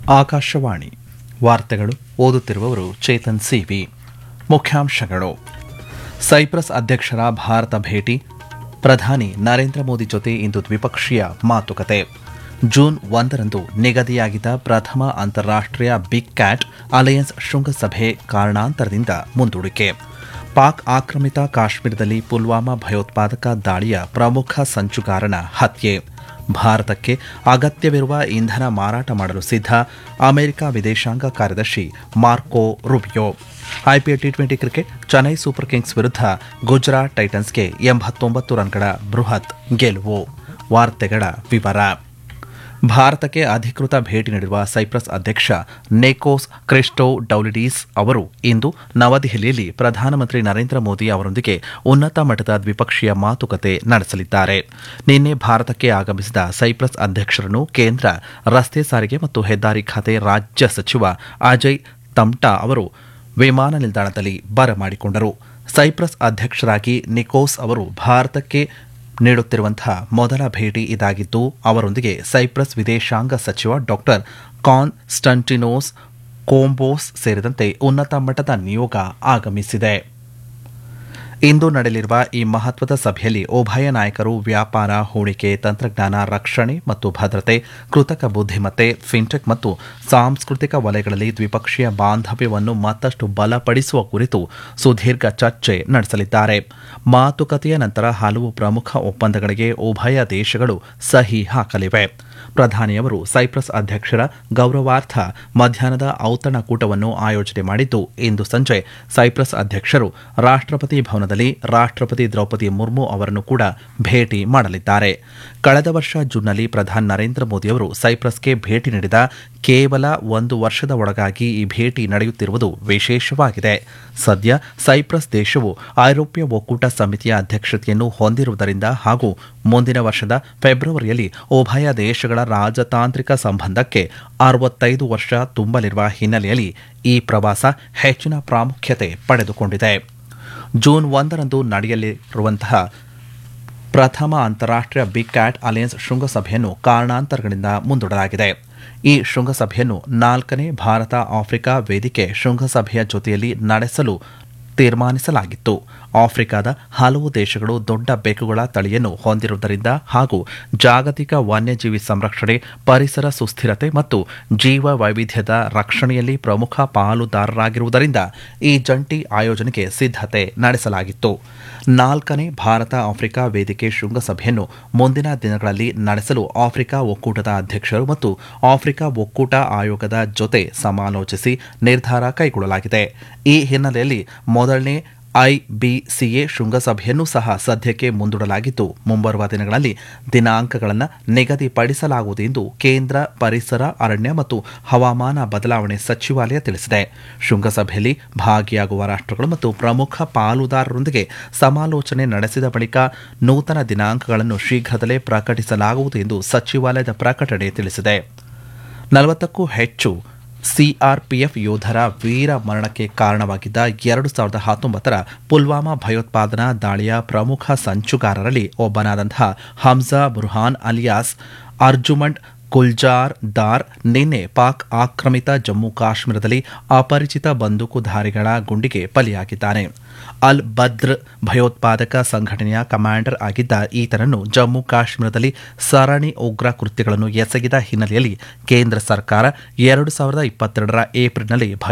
ಆಕಾಶವಾಣಿ ವಾರ್ತೆಗಳು ಓದುತ್ತಿರುವವರು ಚೇತನ್ ಸಿವಿ ಮುಖ್ಯಾಂಶಗಳು ಸೈಪ್ರಸ್ ಅಧ್ಯಕ್ಷರ ಭಾರತ ಭೇಟಿ ಪ್ರಧಾನಿ ನರೇಂದ್ರ ಮೋದಿ ಜೊತೆ ಇಂದು ದ್ವಿಪಕ್ಷೀಯ ಮಾತುಕತೆ ಜೂನ್ ಒಂದರಂದು ನಿಗದಿಯಾಗಿದ್ದ ಪ್ರಥಮ ಅಂತಾರಾಷ್ಟೀಯ ಬಿಗ್ ಕ್ಯಾಟ್ ಅಲಯನ್ಸ್ ಶೃಂಗಸಭೆ ಕಾರಣಾಂತರದಿಂದ ಮುಂದೂಡಿಕೆ ಪಾಕ್ ಆಕ್ರಮಿತ ಕಾಶ್ಮೀರದಲ್ಲಿ ಪುಲ್ವಾಮಾ ಭಯೋತ್ಪಾದಕ ದಾಳಿಯ ಪ್ರಮುಖ ಸಂಚುಗಾರನ ಹತ್ಯೆ ಭಾರತಕ್ಕೆ ಅಗತ್ಯವಿರುವ ಇಂಧನ ಮಾರಾಟ ಮಾಡಲು ಸಿದ್ಧ ಅಮೆರಿಕ ವಿದೇಶಾಂಗ ಕಾರ್ಯದರ್ಶಿ Marco Rubio IPL T twenty cricket Chennai super kings ವಿರುದ್ಧ ಗುಜರಾತ್ ಟೈಟನ್ಸ್ಗೆ ಎಂಬತ್ತೊಂಬತ್ತು ರನ್ಗಳ ಬೃಹತ್ ಗೆಲುವು ವಾರ್ತೆಗಳ ವಿವರ ಭಾರತಕ್ಕೆ ಅಧಿಕೃತ ಭೇಟಿ ನೀಡಿರುವ ಸೈಪ್ರಸ್ ಅಧ್ಯಕ್ಷ ನೆಕೋಸ್ ಕ್ರಿಸ್ಟೋ ಡೌಲಿಡೀಸ್ ಅವರು ಇಂದು ನವದೆಹಲಿಯಲ್ಲಿ ಪ್ರಧಾನಮಂತ್ರಿ ನರೇಂದ್ರ ಮೋದಿ ಅವರೊಂದಿಗೆ ಉನ್ನತ ಮಟ್ಟದ ದ್ವಿಪಕ್ಷೀಯ ಮಾತುಕತೆ ನಡೆಸಲಿದ್ದಾರೆ ನಿನ್ನೆ ಭಾರತಕ್ಕೆ ಆಗಮಿಸಿದ ಸೈಪ್ರಸ್ ಅಧ್ಯಕ್ಷರನ್ನು ಕೇಂದ್ರ ರಸ್ತೆ ಸಾರಿಗೆ ಮತ್ತು ಹೆದ್ದಾರಿ ಖಾತೆ ರಾಜ್ಯ ಸಚಿವ ಅಜಯ್ ತಮ್ಟಾ ಅವರು ವಿಮಾನ ನಿಲ್ದಾಣದಲ್ಲಿ ಬರಮಾಡಿಕೊಂಡರು ಸೈಪ್ರಸ್ ಅಧ್ಯಕ್ಷರಾಗಿ ನಿಕೋಸ್ ಅವರು ಭಾರತಕ್ಕೆ ನೀಡುತ್ತಿರುವಂತಹ ಮೊದಲ ಭೇಟಿ ಇದಾಗಿದ್ದು ಅವರೊಂದಿಗೆ ಸೈಪ್ರಸ್ ವಿದೇಶಾಂಗ ಸಚಿವ ಡಾಕ್ಟರ್ ಕಾನ್ಸ್ಟಂಟಿನೋಸ್ ಕೋಂಬೋಸ್ ಸೇರಿದಂತೆ ಉನ್ನತ ಮಟ್ಟದ ನಿಯೋಗ ಆಗಮಿಸಿದೆ ಇಂದು ನಡೆಯಲಿರುವ ಈ ಮಹತ್ವದ ಸಭೆಯಲ್ಲಿ ಉಭಯ ನಾಯಕರು ವ್ಯಾಪಾರ ಹೂಡಿಕೆ ತಂತ್ರಜ್ಞಾನ ರಕ್ಷಣೆ ಮತ್ತು ಭದ್ರತೆ ಕೃತಕ ಬುದ್ಧಿಮತ್ತೆ ಫಿನ್ಟೆಕ್ ಮತ್ತು ಸಾಂಸ್ಕೃತಿಕ ವಲಯಗಳಲ್ಲಿ ದ್ವಿಪಕ್ಷೀಯ ಬಾಂಧವ್ಯವನ್ನು ಮತ್ತಷ್ಟು ಬಲಪಡಿಸುವ ಕುರಿತು ಸುದೀರ್ಘ ಚರ್ಚೆ ನಡೆಸಲಿದ್ದಾರೆ ಮಾತುಕತೆಯ ನಂತರ ಹಲವು ಪ್ರಮುಖ ಒಪ್ಪಂದಗಳಿಗೆ ಉಭಯ ದೇಶಗಳು ಸಹಿ ಹಾಕಲಿವೆ ಪ್ರಧಾನಿಯವರು ಸೈಪ್ರಸ್ ಅಧ್ಯಕ್ಷರ ಗೌರವಾರ್ಥ ಮಧ್ಯಾಹ್ನದ ಔತಣಕೂಟವನ್ನು ಆಯೋಜನೆ ಮಾಡಿದ್ದು ಇಂದು ಸಂಜೆ ಸೈಪ್ರಸ್ ಅಧ್ಯಕ್ಷರು ರಾಷ್ಟ್ರಪತಿ ಭವನದಲ್ಲಿ ರಾಷ್ಟ್ರಪತಿ ದ್ರೌಪದಿ ಮುರ್ಮು ಅವರನ್ನು ಕೂಡ ಭೇಟಿ ಮಾಡಲಿದ್ದಾರೆ ಕಳೆದ ವರ್ಷ ಜೂನ್ನಲ್ಲಿ ಪ್ರಧಾನಿ ನರೇಂದ್ರ ಮೋದಿಯವರು ಸೈಪ್ರಸ್ಗೆ ಭೇಟಿ ನೀಡಿದ ಕೇವಲ ಒಂದು ವರ್ಷದ ಒಳಗಾಗಿ ಈ ಭೇಟಿ ನಡೆಯುತ್ತಿರುವುದು ವಿಶೇಷವಾಗಿದೆ ಸದ್ಯ ಸೈಪ್ರಸ್ ದೇಶವು ಐರೋಪ್ಯ ಒಕ್ಕೂಟ ಸಮಿತಿಯ ಅಧ್ಯಕ್ಷತೆಯನ್ನು ಹೊಂದಿರುವುದರಿಂದ ಹಾಗೂ ಮುಂದಿನ ವರ್ಷದ ಫೆಬ್ರವರಿಯಲ್ಲಿ ಉಭಯ ದೇಶಗಳ ರಾಜತಾಂತ್ರಿಕ ಸಂಬಂಧಕ್ಕೆ ಅರವತ್ತೈದು ವರ್ಷ ತುಂಬಲಿರುವ ಹಿನ್ನೆಲೆಯಲ್ಲಿ ಈ ಪ್ರವಾಸ ಹೆಚ್ಚಿನ ಪ್ರಾಮುಖ್ಯತೆ ಪಡೆದುಕೊಂಡಿದೆ ಜೂನ್ ಒಂದರಂದು ನಡೆಯಲಿರುವಂತಹ ಪ್ರಥಮ ಅಂತಾರಾಷ್ಟೀಯ ಬಿಗ್ ಕ್ಯಾಟ್ ಅಲಯನ್ಸ್ ಶೃಂಗಸಭೆಯನ್ನು ಕಾರಣಾಂತರಗಳಿಂದ ಮುಂದೂಡಲಾಗಿದೆ ಈ ಶೃಂಗಸಭೆಯನ್ನು ನಾಲ್ಕನೇ ಭಾರತ ಆಫ್ರಿಕಾ ವೇದಿಕೆ ಶೃಂಗಸಭೆಯ ಜೊತೆಯಲ್ಲಿ ನಡೆಸಲು ತೀರ್ಮಾನಿಸಲಾಗಿತ್ತು ಆಫ್ರಿಕಾದ ಹಲವು ದೇಶಗಳು ದೊಡ್ಡ ಬೆಕ್ಕುಗಳ ತಳಿಯನ್ನು ಹೊಂದಿರುವುದರಿಂದ ಹಾಗೂ ಜಾಗತಿಕ ವನ್ಯಜೀವಿ ಸಂರಕ್ಷಣೆ ಪರಿಸರ ಸುಸ್ಥಿರತೆ ಮತ್ತು ಜೀವ ವೈವಿಧ್ಯದ ರಕ್ಷಣೆಯಲ್ಲಿ ಪ್ರಮುಖ ಪಾಲುದಾರರಾಗಿರುವುದರಿಂದ ಈ ಜಂಟಿ ಆಯೋಜನೆಗೆ ಸಿದ್ಧತೆ ನಡೆಸಲಾಗಿತ್ತು ನಾಲ್ಕನೇ ಭಾರತ ಆಫ್ರಿಕಾ ವೇದಿಕೆ ಶೃಂಗಸಭೆಯನ್ನು ಮುಂದಿನ ದಿನಗಳಲ್ಲಿ ನಡೆಸಲು ಆಫ್ರಿಕಾ ಒಕ್ಕೂಟದ ಅಧ್ಯಕ್ಷರು ಮತ್ತು ಆಫ್ರಿಕಾ ಒಕ್ಕೂಟ ಆಯೋಗದ ಜೊತೆ ಸಮಾಲೋಚಿಸಿ ನಿರ್ಧಾರ ಕೈಗೊಳ್ಳಲಾಗಿದೆ ಈ ಹಿನ್ನೆಲೆಯಲ್ಲಿ ಮೊದಲನೇ ಐಬಿಸಿಎ ಶೃಂಗಸಭೆಯನ್ನು ಸಹ ಸದ್ಯಕ್ಕೆ ಮುಂದೂಡಲಾಗಿದ್ದು ಮುಂಬರುವ ದಿನಗಳಲ್ಲಿ ದಿನಾಂಕಗಳನ್ನು ನಿಗದಿಪಡಿಸಲಾಗುವುದು ಎಂದು ಕೇಂದ್ರ ಪರಿಸರ ಅರಣ್ಯ ಮತ್ತು ಹವಾಮಾನ ಬದಲಾವಣೆ ಸಚಿವಾಲಯ ತಿಳಿಸಿದೆ ಶೃಂಗಸಭೆಯಲ್ಲಿ ಭಾಗಿಯಾಗುವ ರಾಷ್ಟ್ರಗಳು ಮತ್ತು ಪ್ರಮುಖ ಪಾಲುದಾರರೊಂದಿಗೆ ಸಮಾಲೋಚನೆ ನಡೆಸಿದ ಬಳಿಕ ನೂತನ ದಿನಾಂಕಗಳನ್ನು ಶೀಘ್ರದಲ್ಲೇ ಪ್ರಕಟಿಸಲಾಗುವುದು ಎಂದು ಸಚಿವಾಲಯದ ಪ್ರಕಟಣೆ ತಿಳಿಸಿದೆ ನಲವತ್ತಕ್ಕೂ ಹೆಚ್ಚು ಸಿಆರ್ಪಿಎಫ್ ಯೋಧರ ವೀರ ಮರಣಕ್ಕೆ ಕಾರಣವಾಗಿದ್ದ ಎರಡು ಸಾವಿರದ ಹತ್ತೊಂಬತ್ತರ ಪುಲ್ವಾಮಾ ಭಯೋತ್ಪಾದನಾ ದಾಳಿಯ ಪ್ರಮುಖ ಸಂಚುಗಾರರಲ್ಲಿ ಒಬ್ಬನಾದಂತಹ ಹಮ್ಜಾ ಬುರ್ಹಾನ್ ಅಲಿಯಾಸ್ ಅರ್ಜುಮಂಡ್ ಗುಲ್ಜಾರ್ ದಾರ್ ನಿನ್ನೆ ಪಾಕ್ ಆಕ್ರಮಿತ ಜಮ್ಮು ಕಾಶ್ಮೀರದಲ್ಲಿ ಅಪರಿಚಿತ ಬಂದೂಕುಧಾರಿಗಳ ಗುಂಡಿಗೆ ಬಲಿಯಾಗಿದ್ದಾನೆ ಅಲ್ ಬದ್ರ್ ಭಯೋತ್ಪಾದಕ ಸಂಘಟನೆಯ ಕಮಾಂಡರ್ ಆಗಿದ್ದ ಈತನನ್ನು ಜಮ್ಮು ಕಾಶ್ಮೀರದಲ್ಲಿ ಸರಣಿ ಉಗ್ರ ಕೃತ್ಯಗಳನ್ನು ಎಸಗಿದ ಹಿನ್ನೆಲೆಯಲ್ಲಿ ಕೇಂದ್ರ ಸರ್ಕಾರ ಎರಡು ಸಾವಿರದ ಇಪ್ಪತ್ತೆರಡರ ಏಪ್ರಿಲ್ನಲ್ಲಿ